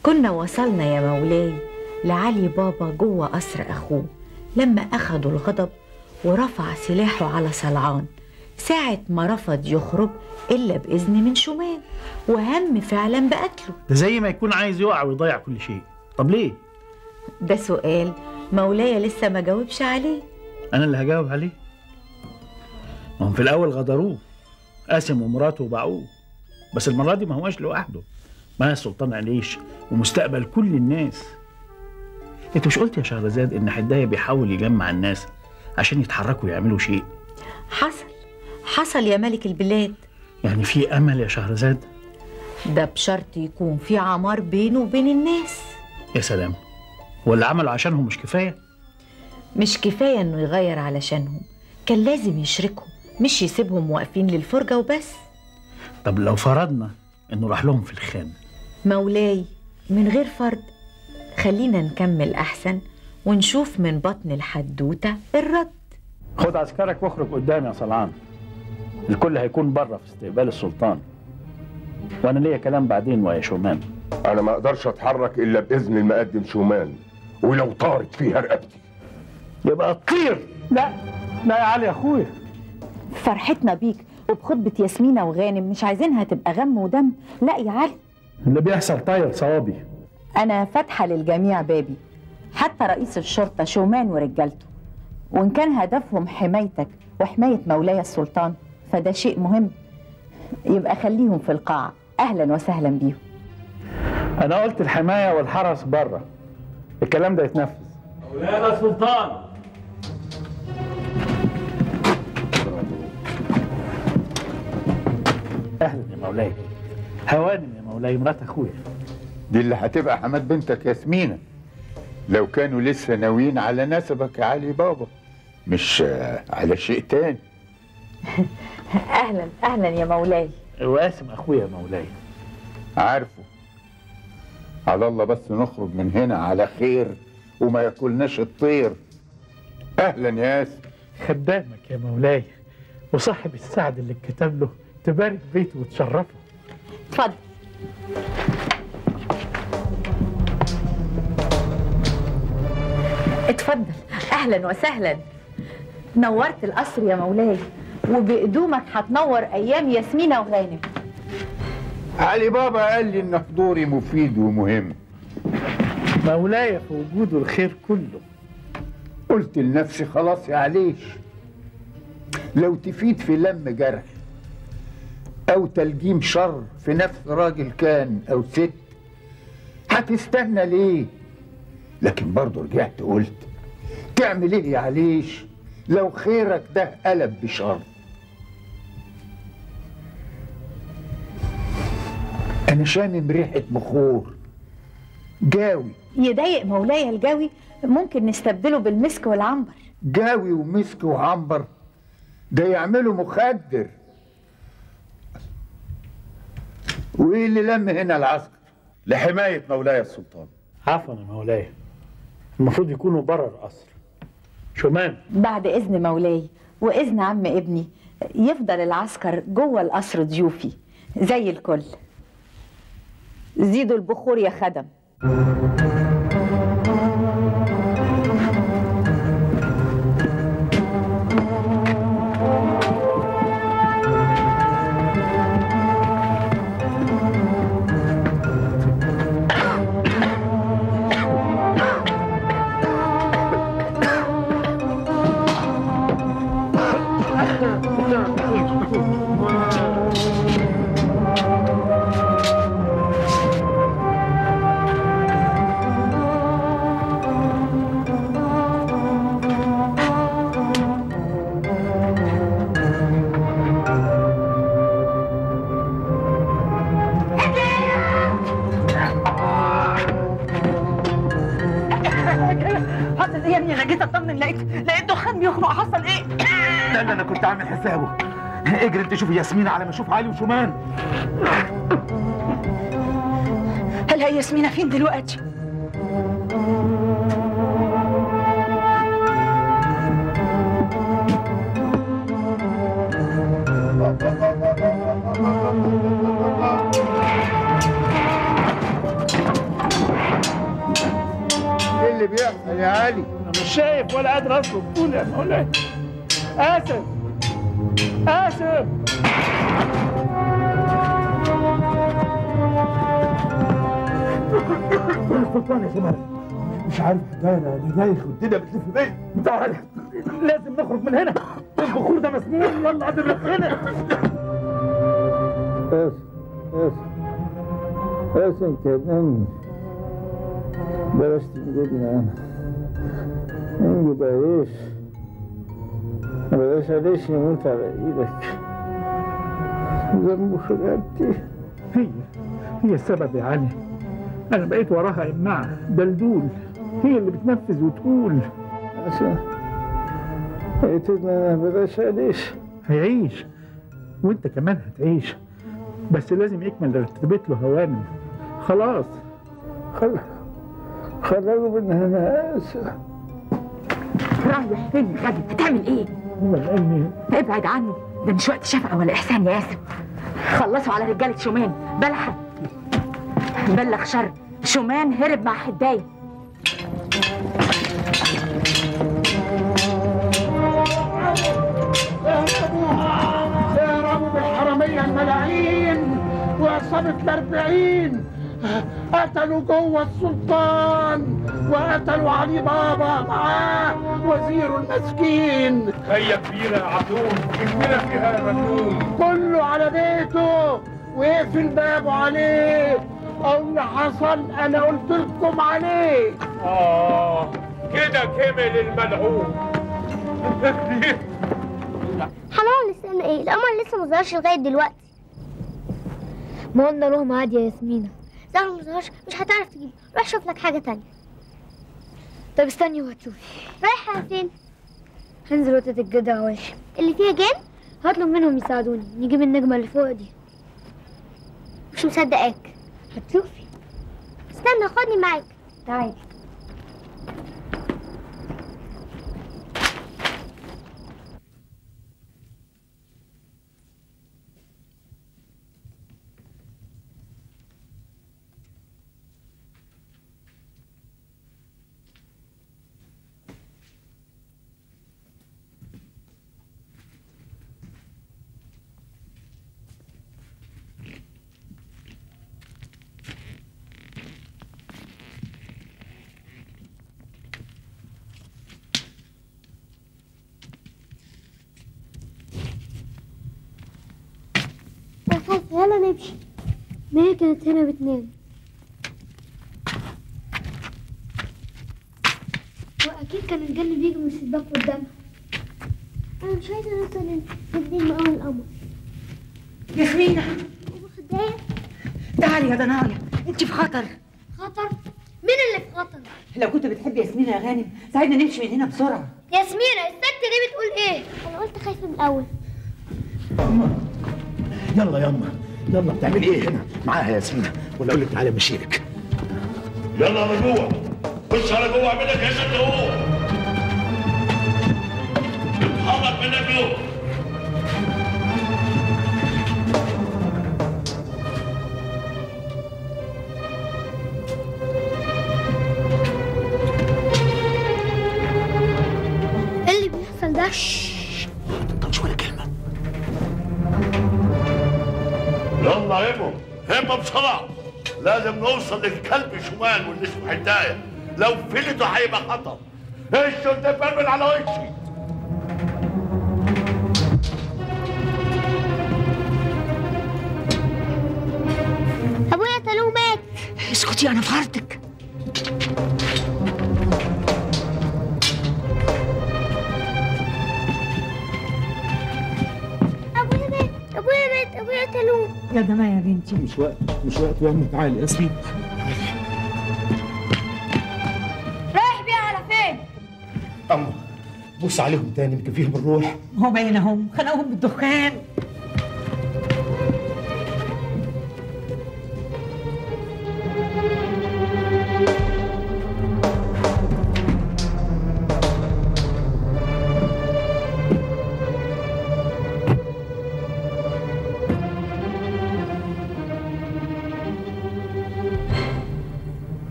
كنا وصلنا يا مولاي لعلي بابا جوه قصر أخوه لما أخدوا الغضب ورفع سلاحه على صلعان ساعة ما رفض يخرج إلا بإذن من شومان وهم فعلا بقتله ده زي ما يكون عايز يقع ويضيع كل شيء طب ليه ده سؤال مولاي لسه ما جاوبش عليه انا اللي هجاوب عليه ما هم في الاول غدروه قاسم ومراته وباعوه بس المره دي ما هواش لوحده ما السلطان عليش ومستقبل كل الناس انت مش قلت يا شهرزاد ان حدايه بيحاول يجمع الناس عشان يتحركوا ويعملوا شيء حصل حصل يا ملك البلاد يعني في امل يا شهرزاد ده بشرط يكون في عمار بينه وبين الناس يا سلام واللي عمله عشانهم مش كفايه مش كفاية انه يغير علشانهم كان لازم يشركهم مش يسيبهم واقفين للفرجة وبس طب لو فرضنا انه راح لهم في الخان مولاي من غير فرض خلينا نكمل أحسن ونشوف من بطن الحدوتة الرد خد عسكرك واخرج قدامي يا صلعان الكل هيكون بره في استقبال السلطان وانا ليا كلام بعدين ويا شومان انا ما اقدرش اتحرك الا باذن المقدم شومان ولو طارت فيها رقبتي يبقى تطير لا لا يا علي يا اخويا فرحتنا بيك وبخطبة ياسمينة وغانم مش عايزينها تبقى غم ودم لا يا علي اللي بيحصل طاير صوابي أنا فاتحة للجميع بابي حتى رئيس الشرطة شومان ورجالته وإن كان هدفهم حمايتك وحماية مولاي السلطان فده شيء مهم يبقى خليهم في القاعة أهلا وسهلا بيهم انا قلت الحمايه والحرس بره الكلام ده يتنفذ مولانا السلطان اهلا يا مولاي هوانم يا مولاي مرات اخويا دي اللي هتبقى حماد بنتك ياسمينة لو كانوا لسه ناويين على نسبك يا علي بابا مش آه، على شيء تاني أهلا أهلا يا مولاي وقاسم اخويا يا مولاي عارفه على الله بس نخرج من هنا على خير وما ياكلناش الطير اهلا يا ياسر خدامك يا مولاي وصاحب السعد اللي اتكتب له تبارك بيته وتشرفه اتفضل اتفضل اهلا وسهلا نورت القصر يا مولاي وبقدومك هتنور ايام ياسمينة وغانم علي بابا قال لي ان حضوري مفيد ومهم مولاي في وجوده الخير كله قلت لنفسي خلاص يا عليش لو تفيد في لم جرح او تلجيم شر في نفس راجل كان او ست هتستنى ليه لكن برضه رجعت قلت تعمل ايه يا عليش لو خيرك ده قلب بشر انا شامم ريحه بخور جاوي يضايق مولاي الجوي ممكن نستبدله بالمسك والعنبر جاوي ومسك وعنبر ده يعملوا مخدر وايه اللي لم هنا العسكر لحمايه مولاي السلطان عفوا يا مولاي المفروض يكونوا بره القصر شومان بعد اذن مولاي واذن عم ابني يفضل العسكر جوه القصر ضيوفي زي الكل زيدوا البخور يا خدم حصل ايه يا ابني انا جيت اطمن لقيت لقيت دخان بيخرق حصل ايه لا لا انا كنت عامل حسابه اجري انت شوف ياسمين على ما اشوف علي وشومان هلا ياسمينة فين دلوقتي بيحصل يا علي انا مش شايف ولا قادر اطلب طول يا مولاي اسف اسف سلطان يا شمال مش عارف ده انا انا دايخ والدنيا بتلف بيا تعال لازم نخرج من هنا البخور ده مسموم يلا قبل ما يتخنق اسف اسف اسف كلمني بلاش تنجدني انا انجد عيش بلاش عيش يموت على ايدك ذنبه في رقبتي هي هي السبب يا علي انا بقيت وراها امعة دلدول هي اللي بتنفذ وتقول عشان قلت ان انا بلاش عيش هيعيش وانت كمان هتعيش بس لازم يكمل اللي ارتبت له هوانم خلاص خل... خرجوا من هنا اسف رايح فين يا غبي هتعمل ايه هو لاني ابعد عنه ده مش وقت شفقة ولا إحسان يا ياسر خلصوا على رجالة شومان بلحة بلغ شر شومان هرب مع حداية هربوا بالحرامية الملاعين وعصابة الأربعين قتلوا جوه السلطان وقتلوا علي بابا معاه وزيره المسكين هي كبيرة يا عطول كبيرة فيها مجنون كله على بيته ويقفل بابه عليه او اللي حصل انا قلت لكم عليه آه كده كمل الملعون هنقعد نستنى ايه القمر لسه ما ظهرش لغايه دلوقتي ما قلنا له ميعاد يا ياسمينة ظهر ما ظهرش مش هتعرف تجيب روح شوف لك حاجه تانية طب استني وهتشوفي رايحه فين هنزل وتة الجدع واشي اللي فيها جان هطلب منهم يساعدوني نجيب النجمه اللي فوق دي مش مصدقاك هتشوفي استنى خدني معاك تعالي يا خايفة يلا نمشي ماهي كانت هنا بتنام وأكيد كان الجن بيجي من الشباك قدامها أنا مش عايزة نوصل للدين مقام القمر ياسمينة وخدايا تعالي يا دنايا انت في خطر خطر مين اللي في خطر؟ لو كنت بتحبي ياسمينة يا غانم ساعدنا نمشي من هنا بسرعة ياسمينة الست دي بتقول ايه؟ أنا قلت خايفة من الأول يلا ياما يلا بتعملي ايه هنا معاها ياسمينة ولا اقول لك تعالى مشيلك يلا على جوه خش على جوه اعمل لك يا ست هو اتحرك منك جوه ايه اللي بيحصل ده؟ ما تنطقش ولا كلمة يلا يا ابو همه بسرعه لازم نوصل للكلب شمال واللي اسمه حدايه لو فلته هيبقى خطر الشرطه فرمل على وشي أبويا تلو مات اسكتي انا في عرضك أبويا مات أبويا مات أبويا تلو يا دنايا يا بنتي مش وقت مش وقت يا امي تعالي اسمي رايح بيها على فين؟ اما بص عليهم تاني يمكن فيهم الروح هو باين اهم خنقهم بالدخان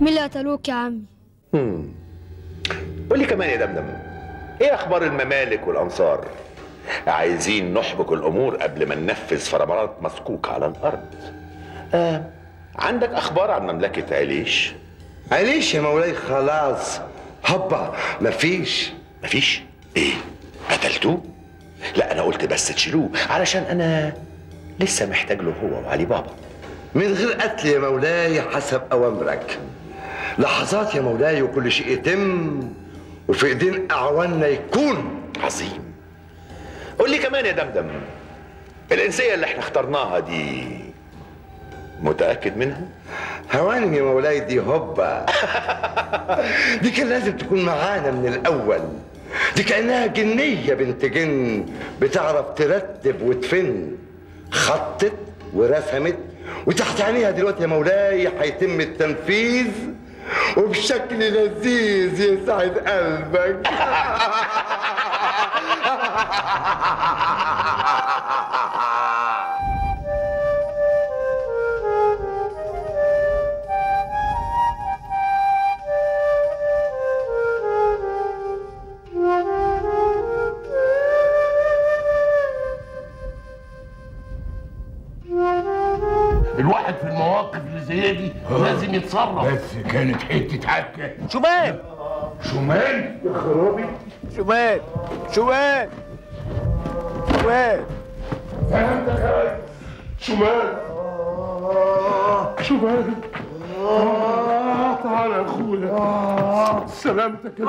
مين اللي قتلوك يا عمي هم. قول لي كمان يا دمدم ايه اخبار الممالك والانصار عايزين نحبك الامور قبل ما ننفذ فرمانات مسكوكه على الارض آه. عندك اخبار عن مملكه عليش عليش يا مولاي خلاص هبا مفيش مفيش ايه قتلتوه لا انا قلت بس تشيلوه علشان انا لسه محتاج له هو وعلي بابا من غير قتل يا مولاي حسب اوامرك لحظات يا مولاي وكل شيء يتم وفي ايدين اعواننا يكون عظيم قول لي كمان يا دمدم الانسيه اللي احنا اخترناها دي متاكد منها هوانم يا مولاي دي هوبا دي كان لازم تكون معانا من الاول دي كانها جنيه بنت جن بتعرف ترتب وتفن خطت ورسمت وتحت عينيها دلوقتي يا مولاي هيتم التنفيذ وبشكل لذيذ يسعد قلبك الواحد في المواقف اللي زي دي لازم يتصرف بس كانت حته عكه شمال شمال يا خرابي شمال شمال شمال فهمتك يا راجل شمال شمال آه، تعال يا اخويا سلامتك يا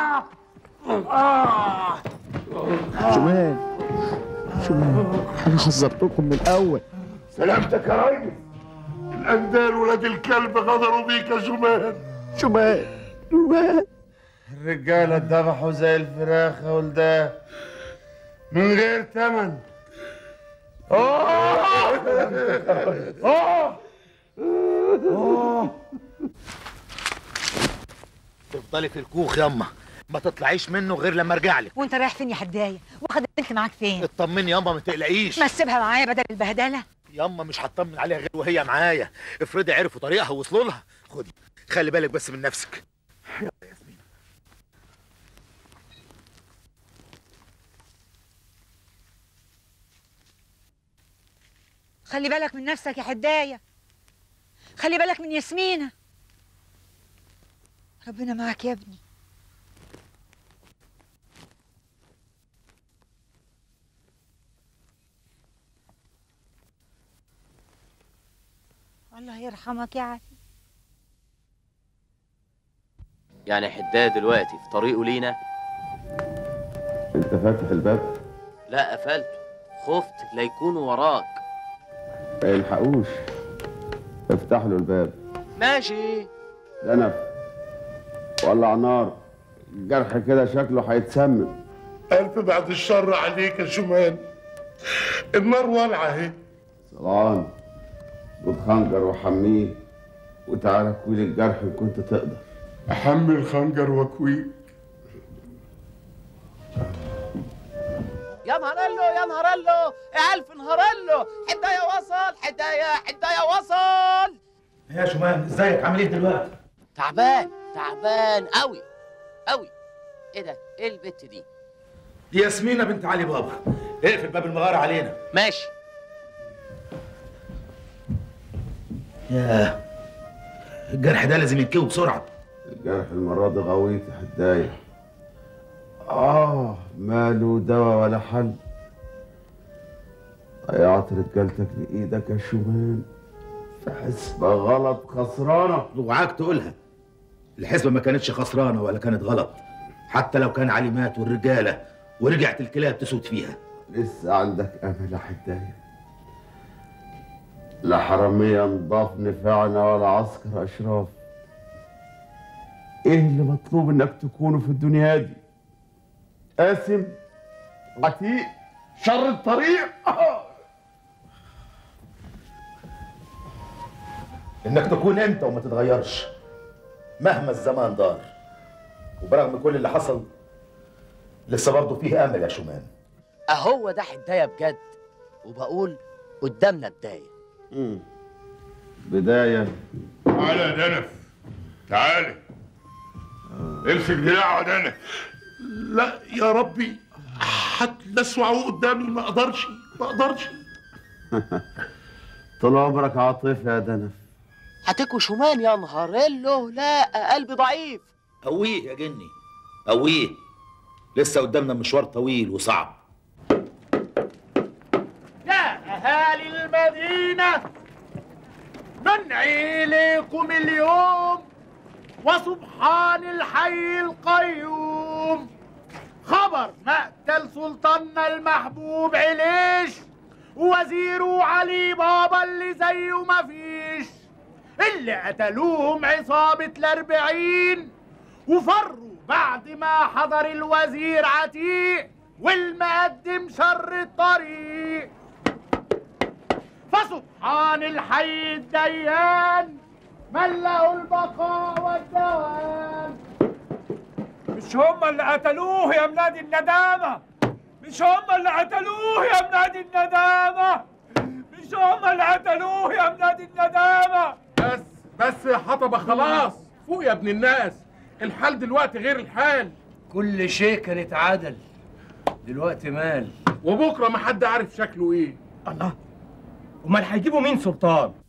شمال شمال انا حذرتكم من الاول سلامتك يا راجل الاندال ولاد الكلب غدروا بيك يا شمال شمال شمال الرجاله اتذبحوا زي الفراخ يا ولدان من غير تمن تفضلي في الكوخ ياما ما تطلعيش منه غير لما ارجع لك وانت رايح فين يا حدايه واخد البنت معاك فين اطمني ياما ما تقلقيش ما تسيبها معايا بدل البهدله ياما مش هطمن عليها غير وهي معايا افرضي عرفوا طريقها ووصلوا لها خدي خلي بالك بس من نفسك يلا يا ياسمين خلي بالك من نفسك يا حدايه خلي بالك من ياسمينه ربنا معاك يا ابني الله يرحمك يا علي يعني حداية دلوقتي في طريقه لينا انت فاتح الباب لا قفلته خفت لا يكونوا وراك ما يلحقوش افتح له الباب ماشي لنف ولع نار الجرح كده شكله هيتسمم ألف بعد الشر عليك يا شمال النار والعة اهي صلعان خد خنجر وحميه وتعالى كويل الجرح ان كنت تقدر أحمل الخنجر وأكويك يا نهار الله يا نهار الله يا الف نهار الله حدايه وصل حدايه حدايه وصل يا شمال ازيك عامل ايه دلوقتي تعبان تعبان قوي قوي ايه ده ايه البت دي دي ياسمينة بنت علي بابا اقفل باب المغارة علينا ماشي ياه الجرح ده لازم ينكوي بسرعة الجرح المرة دي غويط يا حداية آه ماله دواء ولا حل ضيعت رجالتك بإيدك يا شومان في حسبة غلط خسرانة اوعاك تقولها الحسبة ما كانتش خسرانة ولا كانت غلط حتى لو كان علي مات والرجالة ورجعت الكلاب تسود فيها لسه عندك أمل يا حداية لا حرامية نضاف نفعنا ولا عسكر أشراف إيه اللي مطلوب إنك تكونه في الدنيا دي؟ قاسم عتيق شر الطريق انك تكون انت وما تتغيرش مهما الزمان دار وبرغم كل اللي حصل لسه برضه فيه امل يا شومان اهو ده حداية بجد وبقول قدامنا بداية مم. بداية على دنف تعالي امسك دراع ودانك لا يا ربي هتلسعوا قدامي ما اقدرش ما اقدرش طول عمرك عاطف يا دنف هتكوي شومان يا نهار له لا قلبي ضعيف قويه يا جني قويه لسه قدامنا مشوار طويل وصعب يا أهالي المدينة ننعي لكم اليوم وسبحان الحي القيوم خبر مقتل سلطاننا المحبوب عليش ووزيره علي بابا اللي زيه مفيش اللي قتلوهم عصابة الأربعين وفروا بعد ما حضر الوزير عتيق والمقدم شر الطريق فسبحان الحي الديان من له البقاء والدوام مش هم اللي قتلوه يا منادي الندامة مش هم اللي قتلوه يا منادي الندامة مش هم اللي قتلوه يا منادي الندامة بس بس يا حطبة خلاص فوق يا ابن الناس الحال دلوقتي غير الحال كل شيء كان اتعدل دلوقتي مال وبكره ما حد عارف شكله ايه الله امال هيجيبوا مين سلطان